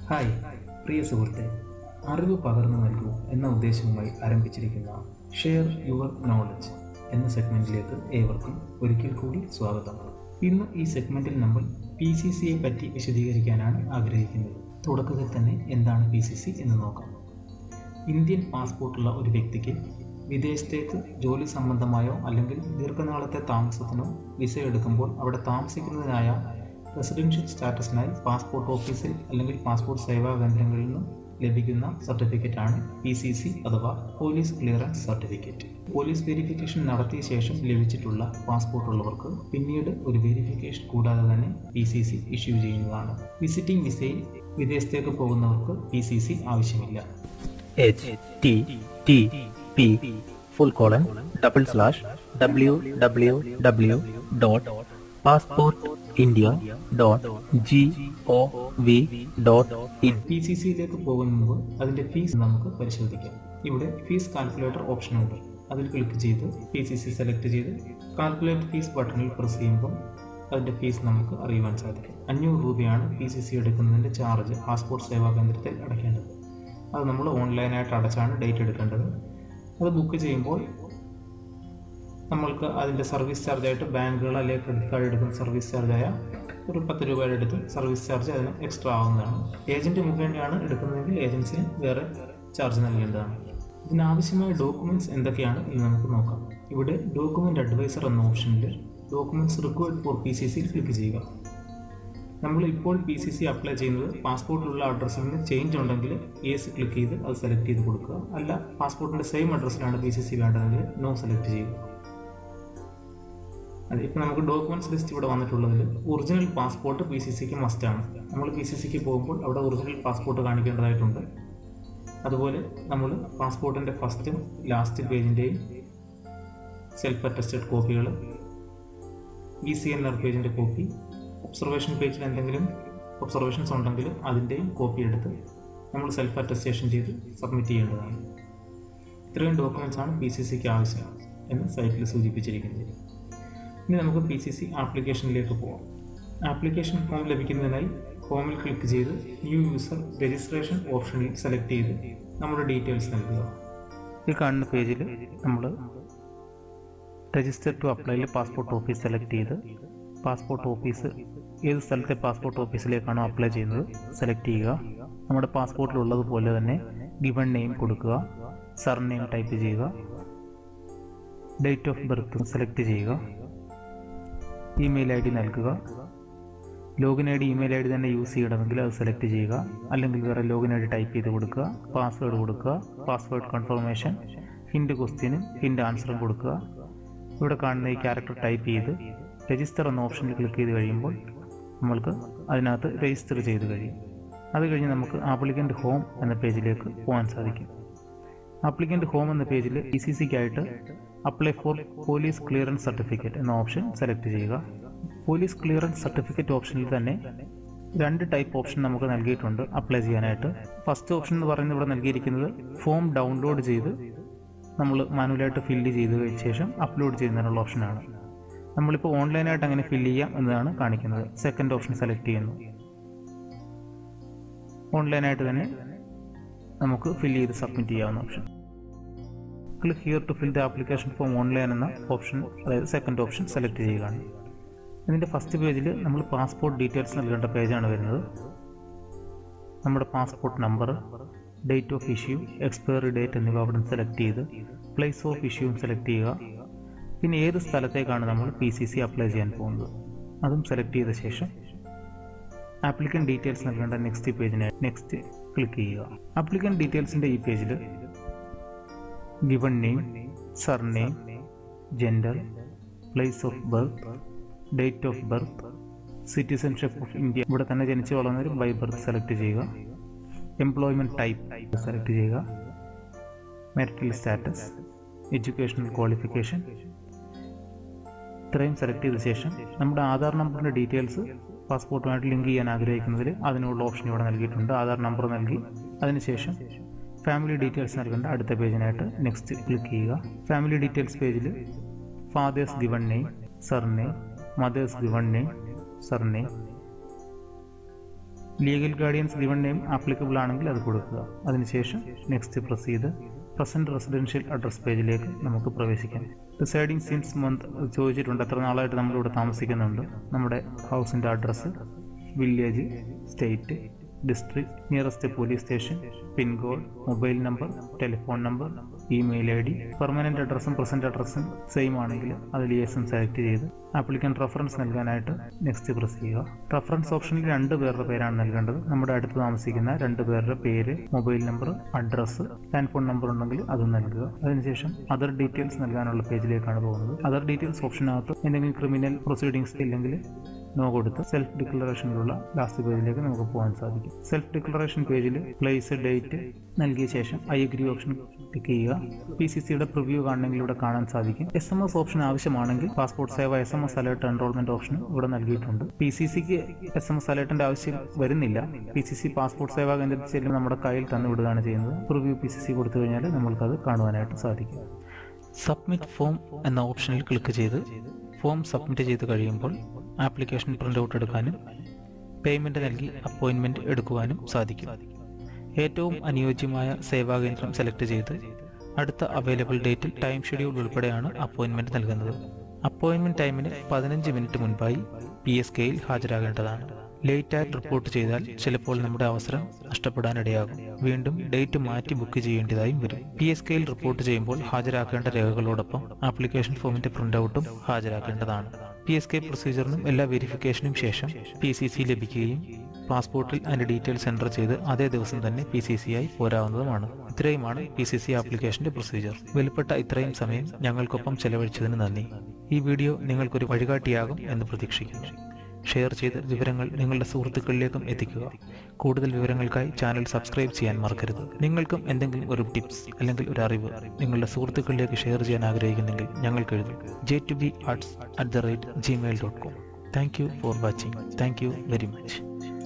hi പ്രിയ സുഹൃത്തെ അറിവ് പകർന്നു നൽകൂ എന്ന ഉദ്ദേശവുമായി ആരംഭിച്ചിരിക്കുന്ന ഷെയർ യുവർ നോളജ് എന്ന സെഗ്മെന്റിലേക്ക് ഏവർക്കും ഒരിക്കൽ കൂടി സ്വാഗതം ഇന്ന് ഈ സെഗ്മെന്റിൽ നമ്മൾ പി സി സിയെ പറ്റി വിശദീകരിക്കാനാണ് ആഗ്രഹിക്കുന്നത് തുടക്കത്തിൽ തന്നെ എന്താണ് പി സി സി എന്ന് നോക്കാം ഇന്ത്യൻ പാസ്പോർട്ടുള്ള ഒരു വ്യക്തിക്ക് വിദേശത്തേക്ക് ജോലി സംബന്ധമായോ അല്ലെങ്കിൽ ദീർഘനാളത്തെ താമസത്തിനോ വിസ എടുക്കുമ്പോൾ അവിടെ താമസിക്കുന്നതിനായ റെസിഡൻഷ്യൽ സ്റ്റാറ്റസിനായി പാസ്പോർട്ട് ഓഫീസിൽ അല്ലെങ്കിൽ പാസ്പോർട്ട് സേവാ കേന്ദ്രങ്ങളിൽ നിന്നും ലഭിക്കുന്ന സർട്ടിഫിക്കറ്റാണ് പി സി സി അഥവാ police clearance certificate police verification നടത്തിയ ശേഷം ലഭിച്ചിട്ടുള്ള പാസ്പോർട്ട് ഉള്ളവർക്ക് പിന്നീട് ഒരു വെരിഫിക്കേഷൻ കൂടാതെ തന്നെ പി സി സി ഇഷ്യൂ ചെയ്യുന്നതാണ് വിസിറ്റിംഗ് വിസയിൽ വിദേശത്തേക്ക് പോകുന്നവർക്ക് പി സി സി ആവശ്യമില്ല H T T P full colon double slash W W W dot passport India dot G O V dot in P C സിയിലേക്ക് പോകുന്ന മുമ്പ് അതിൻ്റെ ഫീസ് നമുക്ക് പരിശോധിക്കാം ഇവിടെ ഫീസ് കാൽക്കുലേറ്റർ ഓപ്ഷൻ ഉണ്ട് അതിൽ ക്ലിക്ക് ചെയ്ത് പി സി സി സെലക്ട് ചെയ്ത് കാൽക്കുലേറ്റ് ഫീസ് ബട്ടണിൽ പ്രസ് ചെയ്യുമ്പോൾ അതിൻ്റെ ഫീസ് നമുക്ക് അറിയുവാൻ സാധിക്കും അഞ്ഞൂറ് രൂപയാണ് പി സി സി എടുക്കുന്നതിൻ്റെ ചാർജ് പാസ്പോർട്ട് സേവാ കേന്ദ്രത്തിൽ അടയ്ക്കേണ്ടത് അത് നമ്മൾ ഓൺലൈനായിട്ട് അടച്ചാണ് ഡേറ്റ് എടുക്കേണ്ടത് അത് ബുക്ക് ചെയ്യുമ്പോൾ നമ്മൾക്ക് അതിൻ്റെ സർവീസ് ചാർജായിട്ട് ബാങ്കുകൾ അല്ലെങ്കിൽ ക്രെഡിറ്റ് കാർഡ് എടുക്കുന്ന സർവീസ് ചാർജായ ഒരു പത്ത് രൂപയുടെ അടുത്ത് സർവീസ് ചാർജ് അതിന് എക്സ്ട്രാ ആവുന്നതാണ് ഏജൻറ്റ് മുഖേനയാണ് എടുക്കുന്നതെങ്കിൽ ഏജൻസിന് വേറെ ചാർജ് നൽകേണ്ടതാണ് ഇതിനാവശ്യമായ ഡോക്യുമെൻറ്റ്സ് എന്തൊക്കെയാണ് എന്ന് നമുക്ക് നോക്കാം ഇവിടെ ഡോക്യുമെൻ്റ് അഡ്വൈസർ എന്ന ഓപ്ഷനിൽ documents required for P C സിയിൽ ക്ലിക്ക് ചെയ്യുക നമ്മൾ ഇപ്പോൾ പി സി സി അപ്ലൈ ചെയ്യുന്നത് പാസ്പോർട്ടിലുള്ള അഡ്രസ്സിൽ നിന്ന് ചേഞ്ച് ഉണ്ടെങ്കിൽ യേസ് ക്ലിക്ക് ചെയ്ത് അത് സെലക്ട് ചെയ്ത് കൊടുക്കുക അല്ല പാസ്പോർട്ടിൻ്റെ സെയിം അഡ്രസ്സിലാണ് പി സി സി വേണ്ടതെങ്കിൽ നോ സെലക്ട് ചെയ്യുക അതെ ഇപ്പോൾ നമുക്ക് ഡോക്യുമെൻറ്റ്സ് ലിസ്റ്റ് ഇവിടെ വന്നിട്ടുള്ളതിൽ ഒറിജിനൽ പാസ്പോർട്ട് പി സി സിക്ക് മസ്റ്റാണ് നമ്മൾ പി സി സിക്ക് പോകുമ്പോൾ അവിടെ ഒറിജിനൽ പാസ്പോർട്ട് കാണിക്കേണ്ടതായിട്ടുണ്ട് അതുപോലെ നമ്മൾ പാസ്പോർട്ടിൻ്റെ ഫസ്റ്റും ലാസ്റ്റ് പേജിൻ്റെയും സെൽഫ് അറ്റസ്റ്റഡ് കോപ്പികൾ വി സി എൻ ആർ പേജിൻ്റെ കോപ്പി ഒബ്സർവേഷൻ പേജിൽ എന്തെങ്കിലും ഒബ്സർവേഷൻസ് ഉണ്ടെങ്കിൽ അതിൻ്റെയും കോപ്പി എടുത്ത് നമ്മൾ സെൽഫ് അറ്റസ്റ്റേഷൻ ചെയ്ത് സബ്മിറ്റ് ചെയ്യേണ്ടതാണ് ഇത്രയും ഡോക്യുമെൻറ്റ്സ് ആണ് പി സി സിക്ക് ആവശ്യം എന്ന് സൈറ്റിൽ സൂചിപ്പിച്ചിരിക്കുന്നത് ഇനി നമുക്ക് പി സി സി ആപ്ലിക്കേഷനിലേക്ക് പോകാം ആപ്ലിക്കേഷൻ ഫോം ലഭിക്കുന്നതിനായി ഫോമിൽ ക്ലിക്ക് ചെയ്ത് ന്യൂ യൂസർ രജിസ്ട്രേഷൻ ഓപ്ഷനിൽ സെലക്ട് ചെയ്ത് നമ്മുടെ ഡീറ്റെയിൽസ് നൽകുക ഈ കാണുന്ന പേജിൽ നമ്മൾ രജിസ്റ്റർ ടു അപ്ലൈയിൽ പാസ്പോർട്ട് ഓഫീസ് സെലക്ട് ചെയ്ത് പാസ്പോർട്ട് ഓഫീസ് ഏത് സ്ഥലത്തെ പാസ്പോർട്ട് ഓഫീസിലേക്കാണോ അപ്ലൈ ചെയ്യുന്നത് സെലക്ട് ചെയ്യുക നമ്മുടെ പാസ്പോർട്ടിലുള്ളതുപോലെ തന്നെ ഗിവൺ നെയിം കൊടുക്കുക സർ നെയിം ടൈപ്പ് ചെയ്യുക ഡേറ്റ് ഓഫ് ബർത്ത് സെലക്ട് ചെയ്യുക ഇമെയിൽ ഐ ഡി നൽകുക login I D email I D തന്നെ യൂസ് ചെയ്യണമെങ്കിൽ അത് സെലക്ട് ചെയ്യുക അല്ലെങ്കിൽ വേറെ ലോഗിൻ ഐ ഡി ടൈപ്പ് ചെയ്ത് കൊടുക്കുക പാസ്വേഡ് കൊടുക്കുക പാസ്വേഡ് കൺഫർമേഷൻ ഹിൻഡ് ക്വസ്റ്റ്യനും ഹിൻഡ് ആൻസറും കൊടുക്കുക ഇവിടെ കാണുന്ന ഈ ക്യാരക്ടർ ടൈപ്പ് ചെയ്ത് രജിസ്റ്റർ എന്ന ഓപ്ഷനിൽ ക്ലിക്ക് ചെയ്ത് കഴിയുമ്പോൾ നമ്മൾക്ക് അതിനകത്ത് രജിസ്റ്റർ ചെയ്ത് കഴിയും അത് കഴിഞ്ഞ് നമുക്ക് ആപ്ലിക്കൻ്റ് ഹോം എന്ന പേജിലേക്ക് പോകാൻ സാധിക്കും ആപ്ലിക്കൻ്റ് ഹോം എന്ന പേജിൽ ഇ സി സിക്കായിട്ട് apply for police clearance certificate എന്ന ഓപ്ഷൻ സെലക്ട് ചെയ്യുക പോലീസ് ക്ലിയറൻസ് സർട്ടിഫിക്കറ്റ് ഓപ്ഷനിൽ തന്നെ രണ്ട് ടൈപ്പ് ഓപ്ഷൻ നമുക്ക് നൽകിയിട്ടുണ്ട് അപ്ലൈ ചെയ്യാനായിട്ട് ഫസ്റ്റ് ഓപ്ഷൻ എന്ന് പറയുന്നത് ഇവിടെ നൽകിയിരിക്കുന്നത് ഫോം ഡൗൺലോഡ് ചെയ്ത് നമ്മൾ മാനുവലായിട്ട് ഫില്ല് ചെയ്ത് കഴിഞ്ഞ ശേഷം അപ്ലോഡ് ചെയ്യുന്നതിനുള്ള ഓപ്ഷനാണ് നമ്മളിപ്പോൾ ഓൺലൈനായിട്ട് അങ്ങനെ ഫില്ല് ചെയ്യാം എന്നതാണ് കാണിക്കുന്നത് സെക്കൻഡ് ഓപ്ഷൻ സെലക്ട് ചെയ്യുന്നു ഓൺലൈനായിട്ട് തന്നെ നമുക്ക് ഫില്ല് ചെയ്ത് സബ്മിറ്റ് ചെയ്യാവുന്ന option click here to fill the application form online എന്ന ഓപ്ഷൻ അതായത് സെക്കൻഡ് ഓപ്ഷൻ സെലക്ട് ചെയ്യുകയാണ് ഇതിൻ്റെ ഫസ്റ്റ് പേജിൽ നമ്മൾ പാസ്പോർട്ട് ഡീറ്റെയിൽസ് നൽകേണ്ട പേജാണ് വരുന്നത് നമ്മുടെ passport number date of issue expiry date എന്നിവ അവിടെ സെലക്ട് ചെയ്ത് പ്ലേസ് ഓഫ് ഇഷ്യൂവും സെലക്ട് ചെയ്യുക പിന്നെ ഏത് സ്ഥലത്തേക്കാണ് നമ്മൾ പി സി സി അപ്ലൈ ചെയ്യാൻ പോകുന്നത് അതും സെലക്ട് ചെയ്ത ശേഷം ആപ്ലിക്കൻ ഡീറ്റെയിൽസ് നൽകേണ്ട നെക്സ്റ്റ് പേജിന് നെക്സ്റ്റ് ക്ലിക്ക് ചെയ്യുക ആപ്ലിക്കൻ ഡീറ്റെയിൽസിൻ്റെ ഈ പേജിൽ given name surname gender place of birth date of birth citizenship of India ഇവിടെ തന്നെ ജനിച്ചു വളർന്നവരും ബൈ ബർത്ത് സെലക്ട് ചെയ്യുക എംപ്ലോയ്മെൻറ്റ് ടൈപ്പ് സെലക്ട് ചെയ്യുക മെറിറ്റൽ സ്റ്റാറ്റസ് എഡ്യൂക്കേഷണൽ ക്വാളിഫിക്കേഷൻ ഇത്രയും സെലക്ട് ചെയ്ത ശേഷം നമ്മുടെ ആധാർ നമ്പറിൻ്റെ ഡീറ്റെയിൽസ് പാസ്പോർട്ടുമായിട്ട് ലിങ്ക് ചെയ്യാൻ ആഗ്രഹിക്കുന്നതിൽ അതിനുള്ള ഓപ്ഷൻ ഇവിടെ നൽകിയിട്ടുണ്ട് ആധാർ നമ്പർ നൽകി അതിനുശേഷം ഫാമിലി ഡീറ്റെയിൽസ് നൽകേണ്ട അടുത്ത പേജിനായിട്ട് നെക്സ്റ്റ് ക്ലിക്ക് ചെയ്യുക ഫാമിലി ഡീറ്റെയിൽസ് പേജിൽ father's given name surname mother's given name surname legal guardian's given name applicable ആണെങ്കിൽ അത് കൊടുക്കുക അതിനുശേഷം നെക്സ്റ്റ് പ്രസ് ചെയ്ത് പ്രസന്റ് റെസിഡൻഷ്യൽ അഡ്രസ് പേജിലേക്ക് നമുക്ക് പ്രവേശിക്കാം റിസൈഡിങ് സിൻസ് മന്ത് ചോദിച്ചിട്ടുണ്ട് എത്ര നാളായിട്ട് നമ്മളിവിടെ താമസിക്കുന്നുണ്ട് നമ്മുടെ ഹൗസിൻ്റെ address village state district nearest police station pincode mobile number telephone number email I ഡി പെർമനന്റ് അഡ്രസ്സും പ്രസന്റ് അഡ്രസ്സും സെയിം ആണെങ്കിൽ അതിൽ യെസും സെലക്ട് ചെയ്ത് ആപ്ലിക്കൻ്റ് റെഫറൻസ് നൽകാനായിട്ട് നെക്സ്റ്റ് പ്രസ് ചെയ്യുക റെഫറൻസ് ഓപ്ഷനിൽ രണ്ട് പേരുടെ പേരാണ് നൽകേണ്ടത് നമ്മുടെ അടുത്ത് താമസിക്കുന്ന രണ്ട് പേരുടെ പേര് mobile number address land phone number ഉണ്ടെങ്കിൽ അത് നൽകുക അതിനുശേഷം അതർ ഡീറ്റെയിൽസ് നൽകാനുള്ള പേജിലേക്കാണ് പോകുന്നത് അതർ ഡീറ്റെയിൽസ് ഓപ്ഷനകത്ത് എന്തെങ്കിലും ക്രിമിനൽ പ്രൊസീഡിങ്സ് ഇല്ലെങ്കിൽ നോ കൊടുത്ത് സെൽഫ് ഡിക്ലറേഷനിലുള്ള ലാസ്റ്റ് പേജിലേക്ക് നമുക്ക് പോകാൻ സാധിക്കും സെൽഫ് ഡിക്ലറേഷൻ പേജിൽ പ്ലേസ് ഡേറ്റ് നൽകിയ ശേഷം ഐ അഗ്രി ഓപ്ഷൻ ക്ലിക്ക് ചെയ്യുക പി സി സിയുടെ പ്രിവ്യൂ കാണണമെങ്കിൽ ഇവിടെ കാണാൻ സാധിക്കും എസ് എം എസ് ഓപ്ഷൻ ആവശ്യമാണെങ്കിൽ passport Seva S M S alert enrolment option ഇവിടെ നൽകിയിട്ടുണ്ട് പി സി സിക്ക് എസ് എം എസ് അലേർട്ടിന്റെ ആവശ്യം വരുന്നില്ല P C C passport Seva കേന്ദ്രത്തിൽ ചെല്ലുമ്പോൾ നമ്മുടെ കയ്യിൽ തന്നു വിടുകയാണ് ചെയ്യുന്നത് പ്രിവ്യൂ പി സി സി കൊടുത്തു കഴിഞ്ഞാൽ നമ്മൾക്കത് കാണുവാനായിട്ട് സാധിക്കും സബ്മിറ്റ് ഫോം എന്ന ഓപ്ഷനിൽ ക്ലിക്ക് ചെയ്ത് ഫോം സബ്മിറ്റ് ചെയ്ത് കഴിയുമ്പോൾ ആപ്ലിക്കേഷൻ പ്രിൻ്റ് ഔട്ട് എടുക്കാനും പേയ്മെൻറ്റ് നൽകി അപ്പോയിൻമെൻറ്റ് എടുക്കുവാനും സാധിക്കും ഏറ്റവും അനുയോജ്യമായ സേവാകേന്ദ്രം സെലക്ട് ചെയ്ത് അടുത്ത അവൈലബിൾ ഡേറ്റിൽ ടൈം ഷെഡ്യൂൾ ഉൾപ്പെടെയാണ് അപ്പോയിൻമെൻറ്റ് നൽകുന്നത് അപ്പോയിൻമെൻറ്റ് ടൈമിന് പതിനഞ്ച് മിനിറ്റ് മുൻപായി പി എസ് കെയിൽ ഹാജരാകേണ്ടതാണ് ലേറ്റായിട്ട് റിപ്പോർട്ട് ചെയ്താൽ ചിലപ്പോൾ നമ്മുടെ അവസരം നഷ്ടപ്പെടാനിടയാകും വീണ്ടും ഡേറ്റ് മാറ്റി ബുക്ക് ചെയ്യേണ്ടതായും വരും പി എസ് കെയിൽ റിപ്പോർട്ട് ചെയ്യുമ്പോൾ ഹാജരാക്കേണ്ട രേഖകളോടൊപ്പം ആപ്ലിക്കേഷൻ ഫോമിന്റെ പ്രിന്റ് ഔട്ടും ഹാജരാക്കേണ്ടതാണ് പി എസ് കെ പ്രൊസീജിയറിനും എല്ലാ വെരിഫിക്കേഷനും ശേഷം പി സി സി ലഭിക്കുകയും പാസ്പോർട്ടിൽ അതിന്റെ ഡീറ്റെയിൽസ് എൻ്റർ ചെയ്ത് അതേ ദിവസം തന്നെ പി സി സി ആയി പോരാവുന്നതുമാണ് ഇത്രയുമാണ് പി സി സി ആപ്ലിക്കേഷന്റെ പ്രൊസീജിയർ വിലപ്പെട്ട ഇത്രയും സമയം ഞങ്ങൾക്കൊപ്പം ചെലവഴിച്ചതിന് നന്ദി ഈ വീഡിയോ നിങ്ങൾക്കൊരു വഴികാട്ടിയാകും എന്ന് പ്രതീക്ഷിക്കുന്നു ഷെയർ ചെയ്ത് വിവരങ്ങൾ നിങ്ങളുടെ സുഹൃത്തുക്കളിലേക്കും എത്തിക്കുക കൂടുതൽ വിവരങ്ങൾക്കായി ചാനൽ സബ്സ്ക്രൈബ് ചെയ്യാൻ മറക്കരുത് നിങ്ങൾക്കും എന്തെങ്കിലും ഒരു ടിപ്സ് അല്ലെങ്കിൽ ഒരു അറിവ് നിങ്ങളുടെ സുഹൃത്തുക്കളിലേക്ക് ഷെയർ ചെയ്യാൻ ആഗ്രഹിക്കുന്നെങ്കിൽ ഞങ്ങൾക്ക് എഴുതും J two B arts at the rate Gmail dot com thank you for watching thank you very much